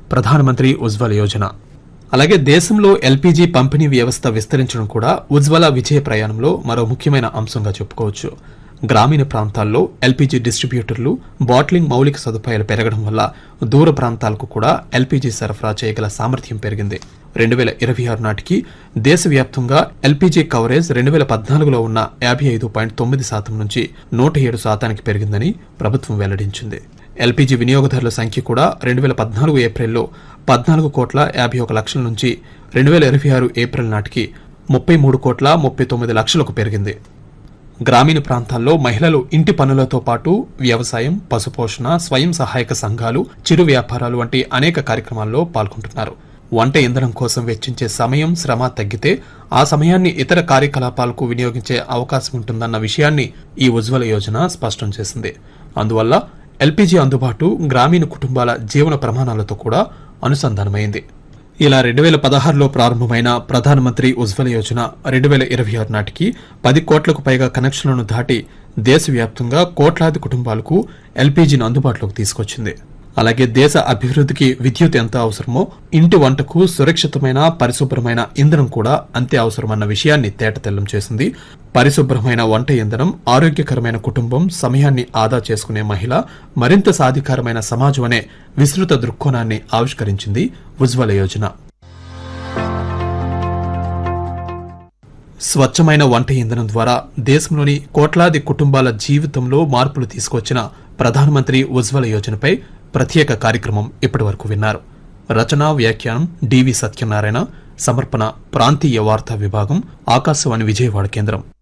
ప్రధానమంత్రి ఉజ్వల యోజన అలాగే దేశంలో ఎల్పీజీ పంపిణీ వ్యవస్థ విస్తరించడం కూడా ఉజ్వల విజయ ప్రయాణంలో మరో ముఖ్యమైన అంశంగా చెప్పుకోవచ్చు గ్రామీణ ప్రాంతాల్లో ఎల్పీజీ డిస్ట్రిబ్యూటర్లు బాట్లింగ్ మౌలిక సదుపాయాలు పెరగడం వల్ల దూర ప్రాంతాలకు కూడా ఎల్పీజీ సరఫరా చేయగల సామర్థ్యం పెరిగింది రెండు వేల ఇరవై ఆరు నాటికి దేశవ్యాప్తంగా ఎల్పీజీ కవరేజ్ రెండు వేల పద్నాలుగులో ఉన్న యాభై ఐదు పాయింట్ తొమ్మిది శాతం నుంచి నూట ఏడు శాతానికి పెరిగిందని ప్రభుత్వం వెల్లడించింది ఎల్పీజీ వినియోగదారుల సంఖ్య కూడా రెండు వేల పద్నాలుగు ఏప్రిల్లో పద్నాలుగు కోట్ల యాభై ఒక లక్షల నుంచి రెండు వేల ఇరవై ఆరు ఏప్రిల్ నాటికి ముప్పై మూడు కోట్ల ముప్పై తొమ్మిది లక్షలకు పెరిగింది గ్రామీణ ప్రాంతాల్లో మహిళలు ఇంటి పనులతో పాటు వ్యవసాయం పశుపోషణ స్వయం సహాయక సంఘాలు చిరు వ్యాపారాలు వంటి అనేక కార్యక్రమాల్లో పాల్గొంటున్నారు వంట ఇంధనం కోసం వెచ్చించే సమయం శ్రమ తగ్గితే ఆ సమయాన్ని ఇతర కార్యకలాపాలకు వినియోగించే అవకాశం ఉంటుందన్న విషయాన్ని ఈ ఉజ్వల యోజన స్పష్టం చేసింది అందువల్ల ఎల్పీజీ అందుబాటు గ్రామీణ కుటుంబాల జీవన ప్రమాణాలతో కూడా అనుసంధానమైంది ఇలా రెండు వేల పదహారులో ప్రారంభమైన ప్రధానమంత్రి ఉజ్వల యోజన రెండు వేల ఇరవై ఆరు నాటికి పది కోట్లకు పైగా కనెక్షన్లను దాటి దేశవ్యాప్తంగా కోట్లాది కుటుంబాలకు ఎల్పీజీని అందుబాటులోకి తీసుకొచ్చింది అలాగే దేశ అభివృద్ధికి విద్యుత్ ఎంత అవసరమో ఇంటి వంటకు సురక్షితమైన పరిశుభ్రమైన ఇంధనం కూడా అంతే అవసరమన్న విషయాన్ని తేటతెల్లం చేసింది పరిశుభ్రమైన వంట ఇంధనం ఆరోగ్యకరమైన కుటుంబం సమయాన్ని ఆదా చేసుకునే మహిళ మరింత సాధికారమైన సమాజం అనే విస్తృత దృక్కోణాన్ని ఆవిష్కరించింది ఉజ్వల యోజన స్వచ్ఛమైన వంట ఇంధనం ద్వారా దేశంలోని కోట్లాది కుటుంబాల జీవితంలో మార్పులు తీసుకొచ్చిన ప్రధానమంత్రి ఉజ్వల యోజనపై ప్రత్యేక కార్యక్రమం ఇప్పటివరకు విన్నారు రచన వ్యాఖ్యానం డివి సత్యనారాయణ సమర్పణ ప్రాంతీయ వార్తా విభాగం ఆకాశవాణి విజయవాడ కేంద్రం